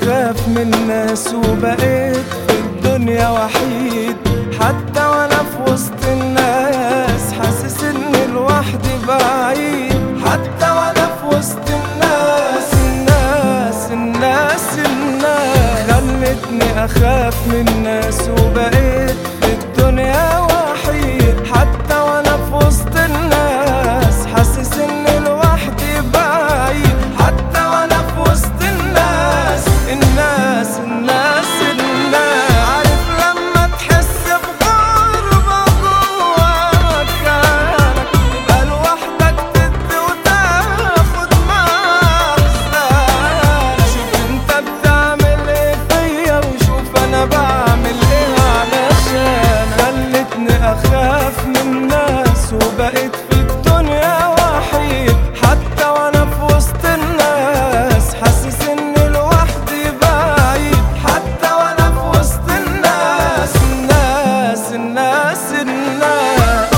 اخاف من الناس وبقيت في الدنيا وحيد حتى وانا في وسط الناس حاسس اني لوحدي بعيد حتى وانا في وسط الناس الناس الناس الناس خلتني اخاف من الناس وبقيت في الدنيا وحيد حتى وانا في وسط الناس حاسس اني لوحدي بعيد حتى وانا في وسط الناس الناس الناس الناس عارف لما تحس بغربة جوا مكانك تبقى لوحدك تدي وتاخد مع أحزانك شوف انت بتعمل ايه فيا وشوف انا بعمل ايه علشان خلتني اخاف من الناس وبقيت في الدنيا وحيد حتى وانا في وسط الناس حاسس اني لوحدي بعيد حتى وانا في وسط الناس الناس الناس الناس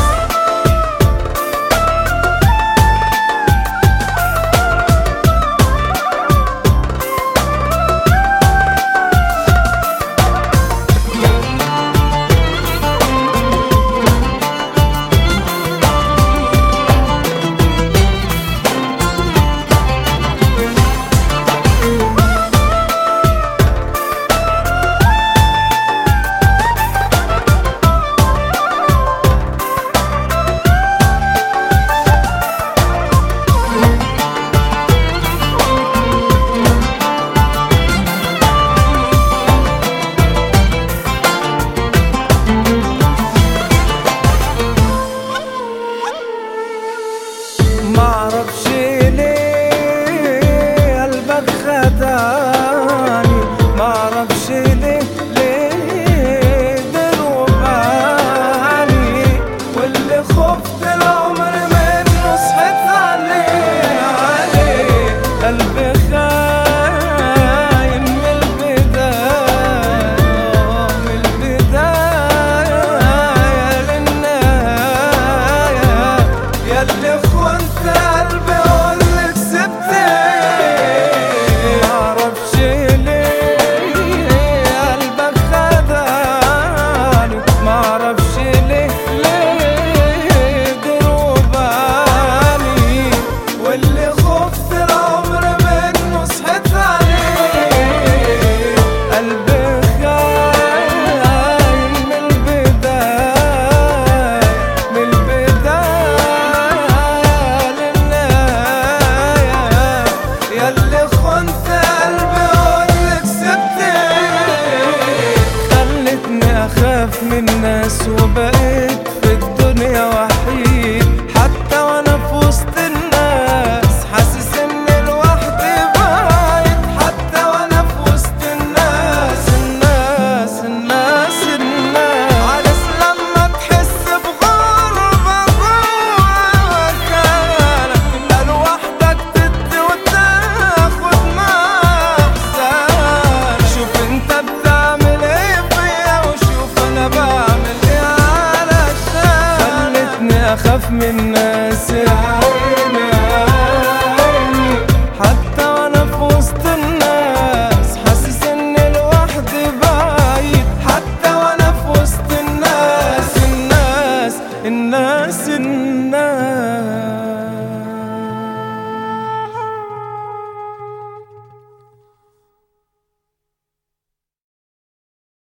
معرفش ليه قلبك خدعني معرفش ليه ليه دروباني واللي خفت العمر منه صحيت عليه عليه قلبي خاين من البداية من البداية للنهاية ياللي خنت قلبي واللي كسبت معرفش ليه قلبك خدعني معرفش ليه ليه دروباني واللي خفت العمر منه صحيت عليه قلبي خاين من البداية من البداية للنهاية ياللي خنت قلبي واللي كسبتني خلتني اخاف من الناس وبقيت في الدنيا وحيد حتى وانا في وسط الناس حاسس اني لوحدي بعيد حتى وانا في وسط الناس الناس الناس الناس عارف لما تحس بغربة جوا مكانك تبقى لوحدك تدي وتاخد مع أحزانك شوف انت بتعمل ايه فيا وشوف انا بعمل ايه علشان خلتني اخاف من الناس